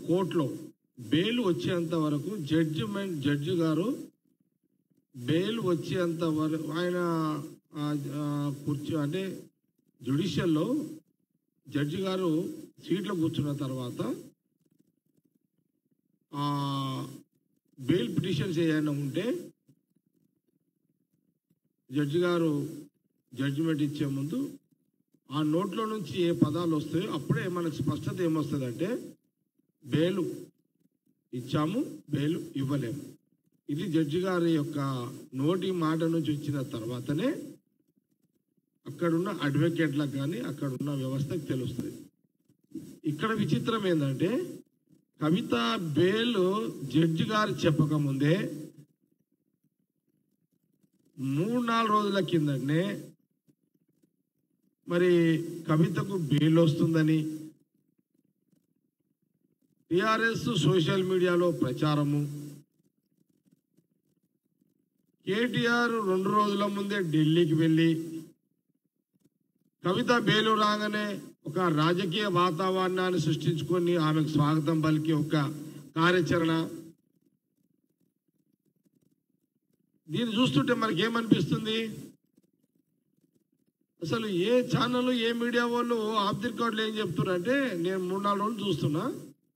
కోర్టులో బెయిల్ వచ్చేంత వరకు జడ్జిమెంట్ జడ్జి గారు బెయిల్ వచ్చేంత వరకు ఆయన ఆ, ఆ, కూర్చో అంటే జ్యుడిషియల్లో జడ్జి గారు సీట్లో కూర్చున్న తర్వాత ఆ, బెయిల్ పిటిషన్స్ ఏదైనా ఉంటే జడ్జి గారు జడ్జిమెంట్ ఇచ్చే ముందు ఆ నోట్లో నుంచి ఏ పదాలు వస్తాయో అప్పుడే మనకు స్పష్టత ఏమొస్తుందంటే బెయిలు ఇచ్చాము బెయిలు ఇవ్వలేము ఇది జడ్జి గారి యొక్క నోటి మాట నుంచి వచ్చిన తర్వాతనే అక్కడున్న అడ్వకేట్లకు కానీ అక్కడున్న వ్యవస్థకు తెలుస్తుంది ఇక్కడ విచిత్రం ఏంటంటే కవిత బెయిల్ జడ్జి గారు చెప్పకముందే మూడు నాలుగు రోజుల కిందనే మరి కవితకు బెయిల్ వస్తుందని టిఆర్ఎస్ సోషల్ మీడియాలో ప్రచారము కేటీఆర్ రెండు రోజుల ముందే ఢిల్లీకి వెళ్ళి కవిత బెయిలు రాగానే ఒక రాజకీయ వాతావరణాన్ని సృష్టించుకొని ఆమెకు స్వాగతం పలికి ఒక కార్యాచరణ దీన్ని చూస్తుంటే మనకి ఏమనిపిస్తుంది అసలు ఏ ఛానల్ ఏ మీడియా వాళ్ళు ఆఫ్ ది రికార్డులు ఏం చెప్తున్నారంటే నేను మూడు నాలుగు రోజులు చూస్తున్నా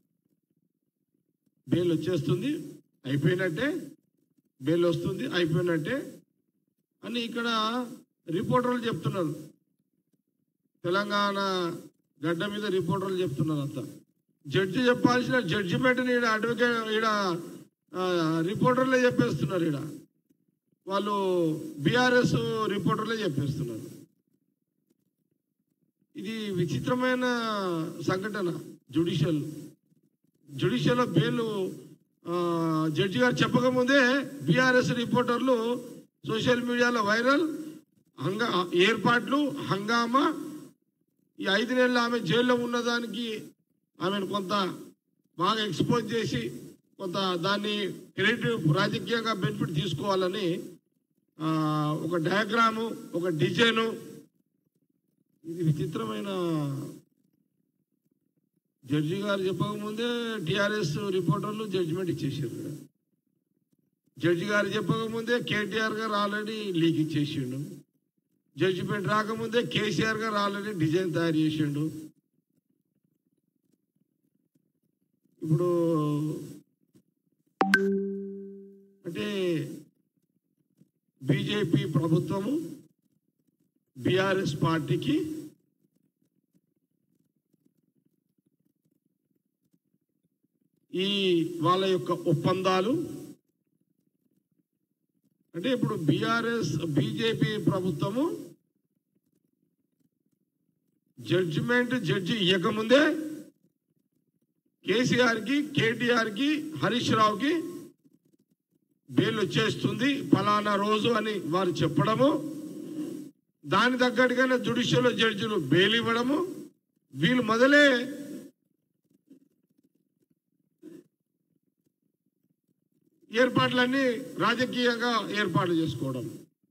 బెయిల్ వచ్చేస్తుంది అయిపోయినట్టే బెయిల్ వస్తుంది అయిపోయినట్టే అని ఇక్కడ రిపోర్టర్లు చెప్తున్నారు తెలంగాణ గడ్డ మీద రిపోర్టర్లు చెప్తున్నారు అంతా జడ్జి చెప్పాల్సిన జడ్జిమెంట్ని ఈడ అడ్వకేట్ ఈడ ఆ, రిపోర్టర్లే చెప్పేస్తున్నారు ఈడ వాళ్ళు బీఆర్ఎస్ రిపోర్టర్లే చెప్పేస్తున్నారు ఇది విచిత్రమైన సంఘటన జుడిషియల్ జుడిషియల్ బెయిల్ ఆ, జడ్జి గారు చెప్పకముందే బీఆర్ఎస్ రిపోర్టర్లు సోషల్ మీడియాలో వైరల్ హంగా ఏర్పాట్లు హంగామా ఈ ఐదు నెలలు ఆమె జైల్లో ఉన్నదానికి ఆమెను కొంత బాగా ఎక్స్పోజ్ చేసి కొంత దాన్ని క్రెడిట్ రాజకీయంగా బెనిఫిట్ తీసుకోవాలని ఆ, ఒక డయాగ్రాము ఒక డిజైను ఇది విచిత్రమైన జడ్జి గారు చెప్పకముందే టిఆర్ఎస్ రిపోర్టర్లు జడ్జిమెంట్ ఇచ్చేసారు ఇక్కడ. జడ్జి గారు చెప్పకముందే కేటీఆర్ గారు ఆల్రెడీ లీక్ ఇచ్చేసిండు జడ్జిమెంట్ రాకముందే కేసీఆర్ గారు ఆల్రెడీ డిజైన్ తయారు చేసిండు ఇప్పుడు అంటే బీజేపీ ప్రభుత్వము బీఆర్ఎస్ పార్టీకి ఈ వాళ్ళ యొక్క ఒప్పందాలు అంటే ఇప్పుడు బీఆర్ఎస్ బీజేపీ ప్రభుత్వము జడ్జిమెంట్ జడ్జి ఇవ్వకముందే కేసీఆర్కి కేటీఆర్కి హరీష్ రావుకి బెయిల్ వచ్చేస్తుంది ఫలానా రోజు అని వారు చెప్పడము దాని తగ్గట్టుగానే జుడిషియల్ జడ్జిలు బెయిల్ ఇవ్వడము వీళ్ళు మొదలే ఏర్పాట్లన్నీ రాజకీయంగా ఏర్పాట్లు చేసుకోవడం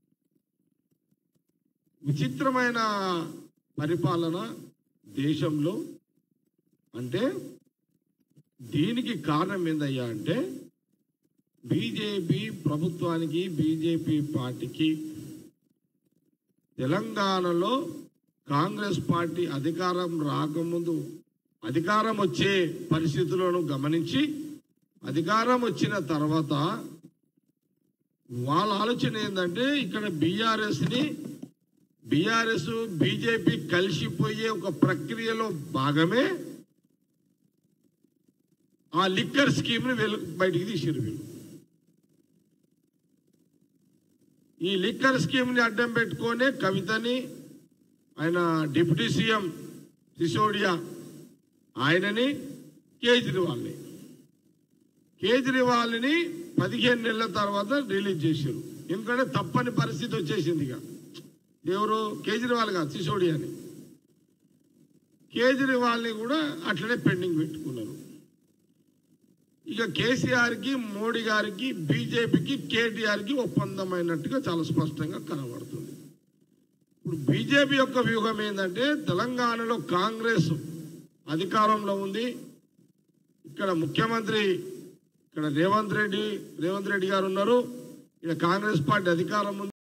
విచిత్రమైన పరిపాలన దేశంలో అంటే దీనికి కారణం ఏందయ్యా అంటే బీజేపీ ప్రభుత్వానికి బీజేపీ పార్టీకి తెలంగాణలో కాంగ్రెస్ పార్టీ అధికారం రాకముందు అధికారం వచ్చే పరిస్థితులను గమనించి అధికారం వచ్చిన తర్వాత వాళ్ళ ఆలోచన ఏంటంటే ఇక్కడ బీఆర్ఎస్ని బీఆర్ఎస్ బీజేపీ కలిసిపోయే ఒక ప్రక్రియలో భాగమే ఆ లిక్కర్ స్కీమ్ని వెలు బయటికి తీసిరు వీళ్ళు ఈ లిక్కర్ స్కీమ్ని అడ్డం పెట్టుకొని కవితని ఆయన డిప్యూటీ సీఎం సిసోడియా ఆయనని కేజ్రీవాల్ని కేజ్రీవాల్ని పదిహేను నెలల తర్వాత రిలీజ్ చేశారు ఎందుకంటే తప్పని పరిస్థితి వచ్చేసింది ఇక ఎవరు కేజ్రీవాల్ కాదు సిసోడియాని కేజ్రీవాల్ని కూడా అట్లనే పెండింగ్ పెట్టుకున్నారు ఇక కేసీఆర్కి మోడీ గారికి బీజేపీకి కేటీఆర్కి ఒప్పందమైనట్టుగా చాలా స్పష్టంగా కనబడుతుంది ఇప్పుడు బీజేపీ యొక్క వ్యూహం ఏంటంటే తెలంగాణలో కాంగ్రెస్ అధికారంలో ఉంది ఇక్కడ ముఖ్యమంత్రి ఇక్కడ రేవంత్ రెడ్డి రేవంత్ రెడ్డి గారు ఉన్నారు ఇక్కడ కాంగ్రెస్ పార్టీ అధికారం ఉంది